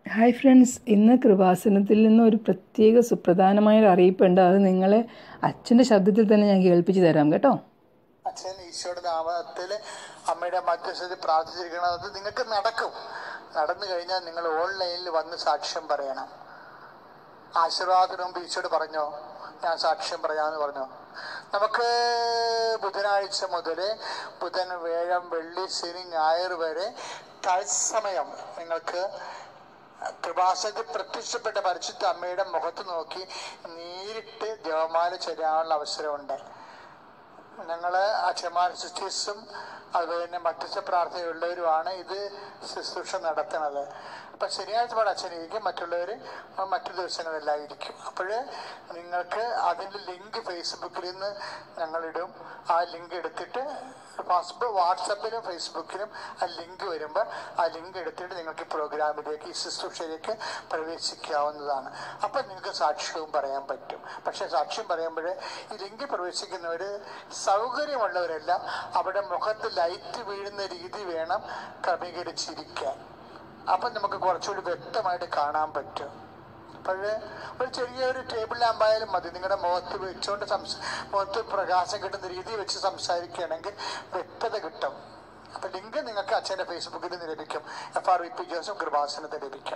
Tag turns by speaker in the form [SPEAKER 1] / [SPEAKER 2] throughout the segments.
[SPEAKER 1] hi friends ഇന്ന് കൃപാസനത്തിൽ നിന്ന് ഒരു പ്രത്യേക സുപ്രധാനമായ ഒരു അറിയിപ്പുണ്ട് അത് നിങ്ങളെ അച്ഛൻ്റെ ശബ്ദത്തിൽ തന്നെ ഞാൻ കേൾപ്പിച്ചു തരാം കേട്ടോ
[SPEAKER 2] അച്ഛൻ ഈശോയുടെ നാമത്തിൽ അമ്മയുടെ മധ്യസ്ഥത്തിൽ പ്രാർത്ഥിച്ചിരിക്കണം അത് നിങ്ങൾക്ക് നടക്കും നടന്നു കഴിഞ്ഞാൽ നിങ്ങൾ ഓൺലൈനിൽ വന്ന് സാക്ഷ്യം പറയണം ആശീർവാദത്തിന് മുമ്പ് ഈശോട് പറഞ്ഞോ ഞാൻ സാക്ഷ്യം പറയാമെന്ന് പറഞ്ഞു നമുക്ക് ബുധനാഴ്ച മുതൽ ബുധൻ വേഴം വെള്ളി ശനി ഞായർ വരെ തത്സമയം നിങ്ങൾക്ക് കൃപാസനത്തിൽ പ്രത്യക്ഷപ്പെട്ട പരിശുദ്ധ അമ്മയുടെ മുഖത്ത് നോക്കി നേരിട്ട് ജപമാല ചെയ്യാനുള്ള അവസരമുണ്ട് ഞങ്ങൾ അച്ഛന്മാർ സിസ്റ്റേഴ്സും അതുപോലെ തന്നെ മധ്യസ്ഥ പ്രാർത്ഥനയുള്ളവരുമാണ് ഇത് ശുശ്രൂഷ നടത്തുന്നത് അപ്പം ശനിയാഴ്ച പാട് അച്ഛനിരിക്കും മറ്റുള്ളവർ മറ്റു ദിവസങ്ങളെല്ലാം ഇരിക്കും അപ്പോൾ നിങ്ങൾക്ക് അതിൻ്റെ ലിങ്ക് ഫേസ്ബുക്കിൽ നിന്ന് ഞങ്ങളിടും ആ ലിങ്ക് എടുത്തിട്ട് ഫാസ്ബുക്ക് വാട്സപ്പിലും ഫേസ്ബുക്കിലും ആ ലിങ്ക് വരുമ്പോൾ ആ ലിങ്ക് എടുത്തിട്ട് നിങ്ങൾക്ക് ഈ പ്രോഗ്രാമിലേക്ക് ഈ ശുശ്രൂഷയിലേക്ക് പ്രവേശിക്കാവുന്നതാണ് അപ്പം നിങ്ങൾക്ക് സാക്ഷ്യവും പറയാൻ പറ്റും പക്ഷേ സാക്ഷ്യം പറയുമ്പോൾ ഈ ലിങ്ക് പ്രവേശിക്കുന്നവർ സൗകര്യമുള്ളവരെല്ലാം അവിടെ മുഖത്ത് ലൈറ്റ് വീഴുന്ന രീതി വേണം ക്രമീകരിച്ചിരിക്കാൻ അപ്പം നമുക്ക് കുറച്ചുകൂടി വ്യക്തമായിട്ട് കാണാൻ പറ്റും അപ്പോൾ ഒരു ചെറിയൊരു ടേബിൾ ലാമ്പായാലും മതി നിങ്ങളുടെ മുഖത്ത് വെച്ചുകൊണ്ട് സംസ മുഖത്ത് പ്രകാശം കിട്ടുന്ന രീതി വെച്ച് സംസാരിക്കുകയാണെങ്കിൽ വ്യക്തത കിട്ടും അപ്പം ലിങ്ക് നിങ്ങൾക്ക് അച്ഛൻ്റെ ഫേസ്ബുക്കിൽ നിന്ന് ലഭിക്കും എഫ് ആർ വി പി ജോസും കൃപാസനത്തിൽ ലഭിക്കും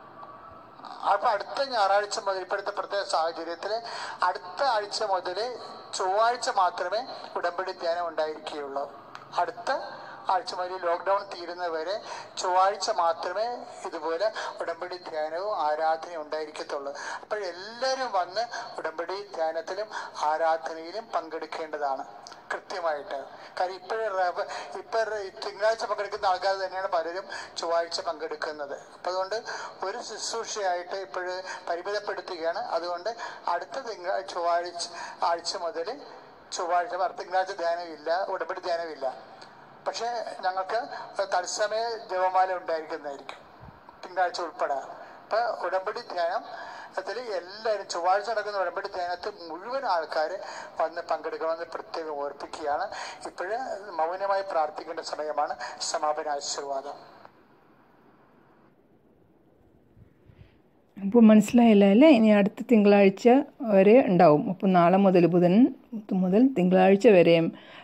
[SPEAKER 2] അപ്പൊ അടുത്ത ഞായറാഴ്ച മുതൽ ഇപ്പോഴത്തെ പ്രത്യേക സാഹചര്യത്തിൽ അടുത്ത ആഴ്ച മുതൽ ചൊവ്വാഴ്ച മാത്രമേ ഉടമ്പടി ധ്യാനം ഉണ്ടായിരിക്കുകയുള്ളൂ അടുത്ത ആഴ്ച മുതൽ ലോക്ക്ഡൗൺ തീരുന്നവരെ ചൊവ്വാഴ്ച മാത്രമേ ഇതുപോലെ ഉടമ്പടി ധ്യാനവും ആരാധനയും ഉണ്ടായിരിക്കത്തുള്ളൂ അപ്പോഴെല്ലാവരും വന്ന് ഉടമ്പടി ധ്യാനത്തിലും ആരാധനയിലും പങ്കെടുക്കേണ്ടതാണ് കൃത്യമായിട്ട് കാര്യം ഇപ്പോഴേ ഇപ്പൊ തിങ്കളാഴ്ച പങ്കെടുക്കുന്ന ആൾക്കാർ തന്നെയാണ് പലരും ചൊവ്വാഴ്ച പങ്കെടുക്കുന്നത് അപ്പം അതുകൊണ്ട് ഒരു ശുശ്രൂഷയായിട്ട് ഇപ്പോഴ് പരിമിതപ്പെടുത്തുകയാണ് അതുകൊണ്ട് അടുത്ത തിങ്കളാഴ്ച ചൊവ്വാഴ്ച ആഴ്ച മുതൽ ചൊവ്വാഴ്ച തിങ്കളാഴ്ച ധ്യാനമില്ല ഉടമ്പടി ധ്യാനമില്ല പക്ഷേ ഞങ്ങൾക്ക് തത്സമയ ജപമാല ഉണ്ടായിരിക്കുന്നതായിരിക്കും തിങ്കളാഴ്ച ഉൾപ്പെടെ അപ്പൊ ഉടമ്പടി ധ്യാനം ത്തിൽ എല്ലാവരും ചൊവ്വാഴ്ച നടക്കുന്ന ഉടമ്പടി ധ്യാനത്തിൽ മുഴുവൻ ആൾക്കാർ വന്ന് പങ്കെടുക്കണമെന്ന് പ്രത്യേകം ഓർപ്പിക്കുകയാണ് ഇപ്പോഴ് മൗനമായി പ്രാർത്ഥിക്കേണ്ട സമയമാണ് സമാപന ആശീർവാദം
[SPEAKER 1] അപ്പോൾ മനസ്സിലായില്ല അല്ലേ ഇനി അടുത്ത തിങ്കളാഴ്ച വരെ ഉണ്ടാവും അപ്പോൾ നാളെ മുതൽ ബുധൻ മുതൽ തിങ്കളാഴ്ച വരെയും